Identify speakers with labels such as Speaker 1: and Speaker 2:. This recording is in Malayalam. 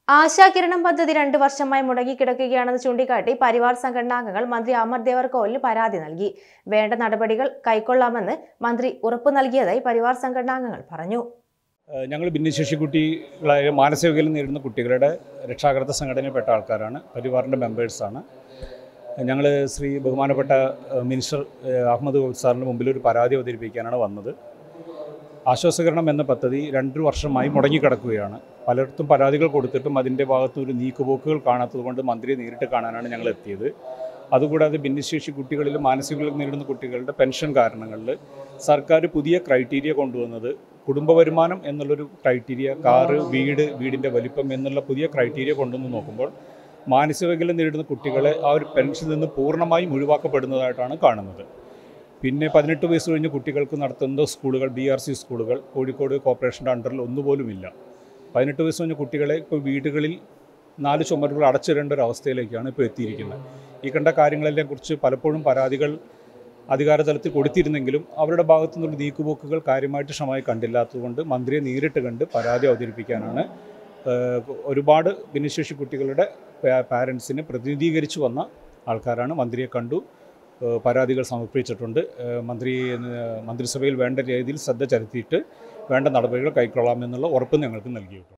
Speaker 1: ആശാകിരണം പദ്ധതി രണ്ടു വർഷമായി മുടങ്ങിക്കിടക്കുകയാണെന്ന് ചൂണ്ടിക്കാട്ടി പരിവാർ സംഘടനാംഗങ്ങൾ മന്ത്രി അമർ ദേവർകോവിലിന് പരാതി നൽകി വേണ്ട നടപടികൾ കൈക്കൊള്ളാമെന്ന് മന്ത്രി ഉറപ്പു നൽകിയതായി പരിവാർ സംഘടനാംഗങ്ങൾ പറഞ്ഞു
Speaker 2: ഏഹ് ഞങ്ങൾ ഭിന്നശേഷി കുട്ടികളായ മാനസികതയിൽ നേരിടുന്ന കുട്ടികളുടെ രക്ഷാകർത്ത സംഘടനയിൽപ്പെട്ട ആൾക്കാരാണ് പരിവാറിൻ്റെ മെമ്പേഴ്സാണ് ഞങ്ങൾ ശ്രീ ബഹുമാനപ്പെട്ട ഏഹ് മിനിസ്റ്റർ ഏഹ് അഹമ്മദ് ഗൗഡ് സാറിന് മുമ്പിൽ ഒരു പരാതി അവതരിപ്പിക്കാനാണ് വന്നത് ആശ്വാസകരണം എന്ന പദ്ധതി രണ്ട് വർഷമായി മുടങ്ങിക്കിടക്കുകയാണ് പലയിടത്തും പരാതികൾ കൊടുത്തിട്ടും അതിൻ്റെ ഭാഗത്ത് ഒരു നീക്കുപോക്കുകൾ കാണാത്തതുകൊണ്ട് മന്ത്രിയെ നേരിട്ട് കാണാനാണ് ഞങ്ങൾ എത്തിയത് അതുകൂടാതെ ഭിന്നശേഷി കുട്ടികളിലും മാനസികതയിൽ നേരിടുന്ന കുട്ടികളുടെ പെൻഷൻ കാരണങ്ങളിൽ സർക്കാർ പുതിയ ക്രൈറ്റീരിയ കൊണ്ടുവന്നത് കുടുംബ വരുമാനം എന്നുള്ളൊരു ക്രൈറ്റീരിയ കാറ് വീട് വീടിൻ്റെ വലിപ്പം എന്നുള്ള പുതിയ ക്രൈറ്റീരിയ കൊണ്ടുവന്ന് നോക്കുമ്പോൾ മാനസികതയിൽ നേരിടുന്ന കുട്ടികളെ ആ ഒരു പെൻഷനിൽ നിന്ന് പൂർണ്ണമായും ഒഴിവാക്കപ്പെടുന്നതായിട്ടാണ് കാണുന്നത് പിന്നെ പതിനെട്ട് വയസ്സ് കഴിഞ്ഞ കുട്ടികൾക്ക് നടത്തുന്ന സ്കൂളുകൾ ബി ആർ സി സ്കൂളുകൾ കോഴിക്കോട് കോർപ്പറേഷൻ്റെ അണ്ടറിൽ ഒന്നുപോലുമില്ല പതിനെട്ട് വയസ്സ് കഴിഞ്ഞ കുട്ടികളെ ഇപ്പോൾ വീടുകളിൽ നാല് ചുമരുകൾ അടച്ചിടേണ്ട ഒരു അവസ്ഥയിലേക്കാണ് ഇപ്പോൾ എത്തിയിരിക്കുന്നത് ഈ കണ്ട കാര്യങ്ങളെല്ലാം കുറിച്ച് പലപ്പോഴും പരാതികൾ അധികാരതലത്തിൽ കൊടുത്തിരുന്നെങ്കിലും അവരുടെ ഭാഗത്തു നിന്നുള്ള നീക്കുപോക്കുകൾ കാര്യമായിട്ട് ക്ഷമമായി കണ്ടില്ലാത്തതുകൊണ്ട് മന്ത്രിയെ നേരിട്ട് കണ്ട് പരാതി അവതരിപ്പിക്കാനാണ് ഏഹ്, ഒരുപാട് ഭിന്നശേഷി കുട്ടികളുടെ പാരൻസിനെ പ്രതിനിധീകരിച്ചു വന്ന ആൾക്കാരാണ് മന്ത്രിയെ കണ്ടു ഏഹ്, പരാതികൾ സമർപ്പിച്ചിട്ടുണ്ട് ഏഹ്, മന്ത്രി ഏഹ്, മന്ത്രിസഭയിൽ വേണ്ട രീതിയിൽ ശ്രദ്ധ ചെലുത്തിയിട്ട് വേണ്ട നടപടികൾ കൈക്കൊള്ളാമെന്നുള്ള ഉറപ്പ് ഞങ്ങൾക്ക് നൽകിയിട്ടുണ്ട്